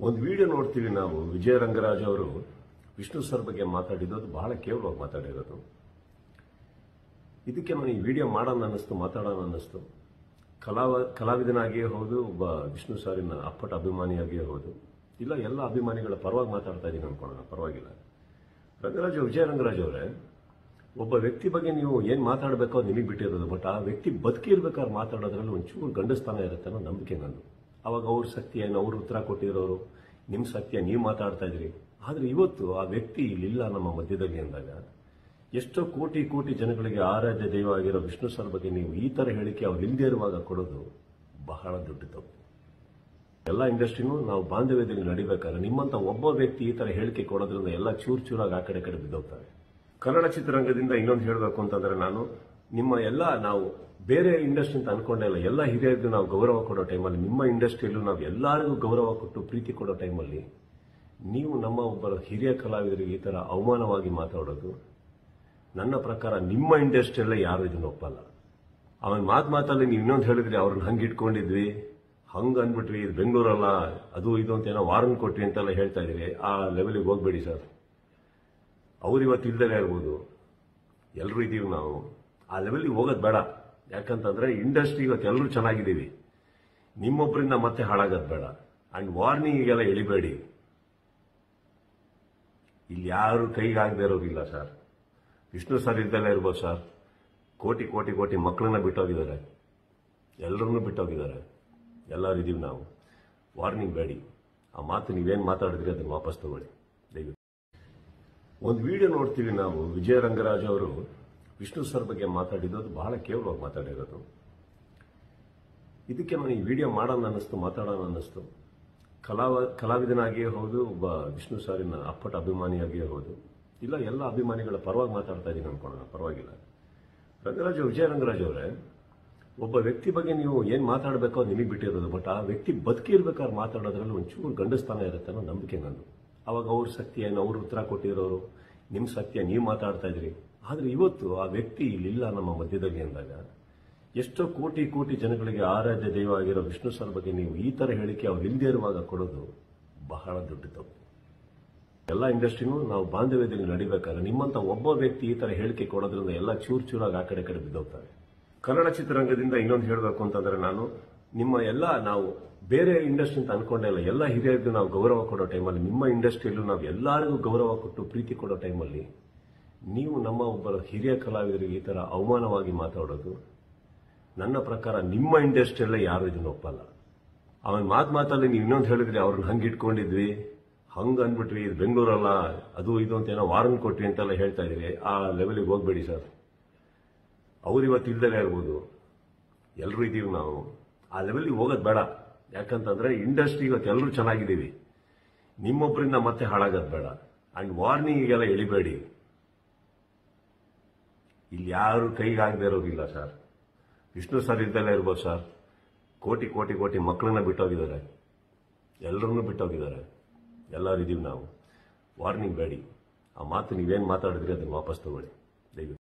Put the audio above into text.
ಒಂದು ವಿಡಿಯೋ ನೋಡ್ತೀವಿ ನಾವು ವಿಜಯ ರಂಗರಾಜ್ ಅವರು ವಿಷ್ಣು ಸರ್ ಬಗ್ಗೆ ಮಾತಾಡಿದ್ದು ಅದು ಬಹಳ ಕೇವಲವಾಗಿ ಮಾತಾಡಿರೋದು ಇದಕ್ಕೆ ನಾನು ಈ ವಿಡಿಯೋ ಮಾಡೋಣ ಅನ್ನಿಸ್ತು ಮಾತಾಡೋಣ ಅನ್ನಿಸ್ತು ಕಲಾವ ಕಲಾವಿದನಾಗಿಯೇ ಹೌದು ಒಬ್ಬ ವಿಷ್ಣು ಸಾರಿನ ಅಪ್ಪಟ ಅಭಿಮಾನಿಯಾಗಿಯೇ ಹೌದು ಇಲ್ಲ ಎಲ್ಲ ಅಭಿಮಾನಿಗಳ ಪರವಾಗಿ ಮಾತಾಡ್ತಾ ಇದ್ದೀನಿ ಅನ್ಕೊಳ್ಳೋಣ ಪರವಾಗಿಲ್ಲ ರಂಗರಾಜ್ ವಿಜಯ ರಂಗರಾಜ್ ಅವರೇ ಒಬ್ಬ ವ್ಯಕ್ತಿ ಬಗ್ಗೆ ನೀವು ಏನು ಮಾತಾಡಬೇಕೋ ಅದು ನಿಮಗೆ ಬಿಟ್ಟಿರೋದು ಬಟ್ ಆ ವ್ಯಕ್ತಿ ಬದುಕಿರ್ಬೇಕಾದ್ರೆ ಮಾತಾಡೋದ್ರಲ್ಲಿ ಒಂಚೂರು ಗಂಡಸ್ಥಾನ ಇರುತ್ತೆ ಅನ್ನೋ ನಂಬಿಕೆ ನಂದು ಅವಾಗ ಅವ್ರ ಸತ್ಯ ಏನು ಅವ್ರು ಉತ್ತರ ಕೊಟ್ಟಿರೋರು ನಿಮ್ಮ ಸತ್ಯ ನೀವು ಮಾತಾಡ್ತಾ ಇದ್ರಿ ಆದರೆ ಇವತ್ತು ಆ ವ್ಯಕ್ತಿ ಇಲ್ಲಿಲ್ಲ ನಮ್ಮ ಮಧ್ಯದಲ್ಲಿ ಅಂದಾಗ ಎಷ್ಟೋ ಕೋಟಿ ಕೋಟಿ ಜನಗಳಿಗೆ ಆರಾಧ್ಯ ದೈವ ಆಗಿರೋ ವಿಷ್ಣು ಸರ್ ಬಗ್ಗೆ ನೀವು ಈ ಥರ ಹೇಳಿಕೆ ಅವ್ರು ಇಲ್ಲದೇ ಇರುವಾಗ ಕೊಡೋದು ಬಹಳ ದೊಡ್ಡ ತಪ್ಪು ಎಲ್ಲ ಇಂಡಸ್ಟ್ರಿನೂ ನಾವು ಬಾಂಧವ್ಯದಲ್ಲಿ ನಡಿಬೇಕಾದ್ರೆ ನಿಮ್ಮಂತ ಒಬ್ಬ ವ್ಯಕ್ತಿ ಈ ತರ ಹೇಳಿಕೆ ಕೊಡೋದ್ರಿಂದ ಎಲ್ಲ ಚೂರ್ ಚೂರಾಗಿ ಆ ಕಡೆ ಕಡೆ ಬಿದ್ದೋಗ್ತಾರೆ ಕನ್ನಡ ಚಿತ್ರರಂಗದಿಂದ ಇನ್ನೊಂದು ಹೇಳಬೇಕು ಅಂತಂದ್ರೆ ನಾನು ನಿಮ್ಮ ಎಲ್ಲ ನಾವು ಬೇರೆ ಇಂಡಸ್ಟ್ರಿ ಅಂತ ಅನ್ಕೊಂಡೇ ಇಲ್ಲ ಎಲ್ಲ ಹಿರಿಯರಿಗೂ ನಾವು ಗೌರವ ಕೊಡೋ ಟೈಮಲ್ಲಿ ನಿಮ್ಮ ಇಂಡಸ್ಟ್ರಿಯಲ್ಲೂ ನಾವು ಎಲ್ಲರಿಗೂ ಗೌರವ ಕೊಟ್ಟು ಪ್ರೀತಿ ಕೊಡೋ ಟೈಮಲ್ಲಿ ನೀವು ನಮ್ಮ ಒಬ್ಬರ ಹಿರಿಯ ಕಲಾವಿದರಿಗೆ ಈ ತರ ಅವಮಾನವಾಗಿ ಮಾತಾಡೋದು ನನ್ನ ಪ್ರಕಾರ ನಿಮ್ಮ ಇಂಡಸ್ಟ್ರಿಯಲ್ಲೇ ಯಾರು ಇದನ್ನ ಒಪ್ಪಲ್ಲ ಅವನ ಮಾತು ಮಾತಲ್ಲಿ ನೀವು ಇನ್ನೊಂದು ಹೇಳಿದ್ರಿ ಅವ್ರನ್ನ ಹಂಗೆ ಇಟ್ಕೊಂಡಿದ್ವಿ ಹಂಗೆ ಅಂದ್ಬಿಟ್ವಿ ಇದು ಬೆಂಗಳೂರಲ್ಲ ಅದು ಇದು ಅಂತ ಏನೋ ವಾರನ್ ಕೊಟ್ವಿ ಅಂತೆಲ್ಲ ಹೇಳ್ತಾ ಇದೀವಿ ಆ ಲೆವೆಲಿಗೆ ಹೋಗ್ಬೇಡಿ ಸರ್ ಅವ್ರು ಇವತ್ತು ಇಲ್ದಲೇ ಇರ್ಬೋದು ಎಲ್ಲರೂ ಇದ್ದೀವಿ ನಾವು ಆ ಲೆವೆಲ್ಗೆ ಹೋಗೋದು ಬೇಡ ಯಾಕಂತಂದ್ರೆ ಇಂಡಸ್ಟ್ರಿ ಇವತ್ತು ಎಲ್ಲರೂ ಚೆನ್ನಾಗಿದ್ದೀವಿ ನಿಮ್ಮೊಬ್ಬರಿಂದ ಮತ್ತೆ ಹಾಳಾಗೋದು ಬೇಡ ಅಂಡ್ ವಾರ್ನಿಂಗಿಗೆಲ್ಲ ಎಳಿಬೇಡಿ ಇಲ್ಲಿ ಯಾರು ಕೈಗಾಗದೇ ಇರೋದಿಲ್ಲ ಸರ್ ವಿಷ್ಣು ಸರ್ ಇದ್ದಲ್ಲೇ ಇರ್ಬೋದು ಸರ್ ಕೋಟಿ ಕೋಟಿ ಕೋಟಿ ಮಕ್ಕಳನ್ನ ಬಿಟ್ಟೋಗಿದ್ದಾರೆ ಎಲ್ಲರನ್ನೂ ಬಿಟ್ಟೋಗಿದ್ದಾರೆ ಎಲ್ಲರೂ ಇದೀವಿ ನಾವು ವಾರ್ನಿಂಗ್ ಬೇಡಿ ಆ ಮಾತು ನೀವೇನು ಮಾತಾಡಿದ್ರಿ ಅದನ್ನು ವಾಪಸ್ ತಗೊಳ್ಳಿ ದಯವಿಟ್ಟು ಒಂದು ವಿಡಿಯೋ ನೋಡ್ತೀವಿ ನಾವು ವಿಜಯ ರಂಗರಾಜ್ ಅವರು ವಿಷ್ಣು ಸರ್ ಬಗ್ಗೆ ಮಾತಾಡಿದ್ದು ಅದು ಬಹಳ ಕೇವಲವಾಗಿ ಮಾತಾಡಿರೋದು ಇದಕ್ಕೆ ನಾನು ಈ ವಿಡಿಯೋ ಮಾಡೋಣ ಅನ್ನಿಸ್ತು ಮಾತಾಡೋಣ ಅನ್ನಿಸ್ತು ಕಲಾವ ಕಲಾವಿದನಾಗಿಯೇ ಹೌದು ಒಬ್ಬ ವಿಷ್ಣು ಸಾರಿನ ಅಪ್ಪಟ ಅಭಿಮಾನಿಯಾಗಿಯೇ ಹೌದು ಇಲ್ಲ ಎಲ್ಲ ಅಭಿಮಾನಿಗಳ ಪರವಾಗಿ ಮಾತಾಡ್ತಾ ಇದ್ದೀನಿ ಅನ್ಕೊಳ್ಳೋಣ ಪರವಾಗಿಲ್ಲ ರಂಗರಾಜ್ ವಿಜಯ ರಂಗರಾಜ್ ಅವರೇ ಒಬ್ಬ ವ್ಯಕ್ತಿ ಬಗ್ಗೆ ನೀವು ಏನು ಮಾತಾಡಬೇಕೋ ಅದು ನಿಮಗೆ ಬಿಟ್ಟಿರೋದು ಬಟ್ ಆ ವ್ಯಕ್ತಿ ಬದುಕಿರ್ಬೇಕಾದ್ರೆ ಮಾತಾಡೋದ್ರಲ್ಲಿ ಒಂಚೂರು ಗಂಡಸ್ಥಾನ ಇರುತ್ತೆ ಅನ್ನೋ ನಂಬಿಕೆ ನಂದು ಅವಾಗ ಅವ್ರ ಸತ್ಯ ಏನು ಅವ್ರು ಉತ್ತರ ಕೊಟ್ಟಿರೋರು ನಿಮ್ಮ ಸತ್ಯ ನೀವು ಮಾತಾಡ್ತಾ ಇದ್ರಿ ಆದರೆ ಇವತ್ತು ಆ ವ್ಯಕ್ತಿ ಇಲ್ಲಿಲ್ಲ ನಮ್ಮ ಮಧ್ಯದಲ್ಲಿ ಅಂದಾಗ ಎಷ್ಟೋ ಕೋಟಿ ಕೋಟಿ ಜನಗಳಿಗೆ ಆರಾಧ್ಯ ದೈವ ಆಗಿರೋ ವಿಷ್ಣು ಸರ್ ಬಗ್ಗೆ ನೀವು ಈ ಥರ ಹೇಳಿಕೆ ಅವ್ರು ಇಲ್ಲದೇ ಇರುವಾಗ ಕೊಡೋದು ಬಹಳ ದೊಡ್ಡ ತಪ್ಪು ಎಲ್ಲ ಇಂಡಸ್ಟ್ರಿನೂ ನಾವು ಬಾಂಧವ್ಯದಲ್ಲಿ ನಡಿಬೇಕಾದ್ರೆ ನಿಮ್ಮಂತ ಒಬ್ಬ ವ್ಯಕ್ತಿ ಈ ತರ ಹೇಳಿಕೆ ಕೊಡೋದ್ರಿಂದ ಎಲ್ಲ ಚೂರ್ ಚೂರಾಗಿ ಆ ಕಡೆ ಕಡೆ ಬಿದ್ದೋಗ್ತಾರೆ ಕನ್ನಡ ಚಿತ್ರರಂಗದಿಂದ ಇನ್ನೊಂದು ಹೇಳಬೇಕು ಅಂತಂದ್ರೆ ನಾನು ನಿಮ್ಮ ಎಲ್ಲ ನಾವು ಬೇರೆ ಇಂಡಸ್ಟ್ರಿ ಅಂತ ಅನ್ಕೊಂಡೇ ಇಲ್ಲ ಎಲ್ಲ ಹಿರಿಯರಿಗೂ ನಾವು ಗೌರವ ಕೊಡೋ ಟೈಮಲ್ಲಿ ನಿಮ್ಮ ಇಂಡಸ್ಟ್ರಿಯಲ್ಲೂ ನಾವು ಎಲ್ಲರಿಗೂ ಗೌರವ ಕೊಟ್ಟು ಪ್ರೀತಿ ಕೊಡೋ ಟೈಮಲ್ಲಿ ನೀವು ನಮ್ಮ ಒಬ್ಬರ ಹಿರಿಯ ಕಲಾವಿದರಿಗೆ ಈ ತರ ಅವಮಾನವಾಗಿ ಮಾತಾಡೋದು ನನ್ನ ಪ್ರಕಾರ ನಿಮ್ಮ ಇಂಡಸ್ಟ್ರಿಯಲ್ಲೇ ಯಾರು ಇದನ್ನ ಒಪ್ಪಲ್ಲ ಅವನ ಮಾತು ಮಾತಲ್ಲಿ ನೀವು ಇನ್ನೊಂದು ಹೇಳಿದ್ರಿ ಅವ್ರನ್ನ ಹಂಗೆ ಇಟ್ಕೊಂಡಿದ್ವಿ ಹಂಗೆ ಅಂದ್ಬಿಟ್ವಿ ಇದು ಬೆಂಗಳೂರಲ್ಲ ಅದು ಇದು ಅಂತ ಏನೋ ವಾರನ್ ಕೊಟ್ವಿ ಅಂತೆಲ್ಲ ಹೇಳ್ತಾ ಇದೀವಿ ಆ ಲೆವೆಲಿಗೆ ಹೋಗ್ಬೇಡಿ ಸರ್ ಅವ್ರು ಇವತ್ತು ಇಲ್ದಲೇ ಇರ್ಬೋದು ಎಲ್ಲರೂ ಇದ್ದೀವಿ ನಾವು ಆ ಲೆವೆಲ್ಗೆ ಹೋಗೋದು ಬೇಡ ಯಾಕಂತಂದ್ರೆ ಇಂಡಸ್ಟ್ರಿ ಇವತ್ತು ಎಲ್ಲರೂ ಚೆನ್ನಾಗಿದ್ದೀವಿ ನಿಮ್ಮೊಬ್ಬರಿಂದ ಮತ್ತೆ ಹಾಳಾಗೋದು ಬೇಡ ಅಂಡ್ ವಾರ್ನಿಂಗಿಗೆಲ್ಲ ಎಳಿಬೇಡಿ ಇಲ್ಲಿ ಯಾರು ಕೈಗಾಗದೇ ಇರೋದಿಲ್ಲ ಸರ್ ವಿಷ್ಣು ಸರ್ ಇದ್ದಲ್ಲೇ ಇರ್ಬೋದು ಸರ್ ಕೋಟಿ ಕೋಟಿ ಕೋಟಿ ಮಕ್ಕಳನ್ನ ಬಿಟ್ಟೋಗಿದ್ದಾರೆ ಎಲ್ಲರನ್ನೂ ಬಿಟ್ಟೋಗಿದ್ದಾರೆ ಎಲ್ಲರೂ ಇದೀವಿ ನಾವು ವಾರ್ನಿಂಗ್ ಬೇಡಿ ಆ ಮಾತು ನೀವೇನು ಮಾತಾಡಿದ್ರಿ ಅದನ್ನು ವಾಪಸ್ ತಗೊಳ್ಳಿ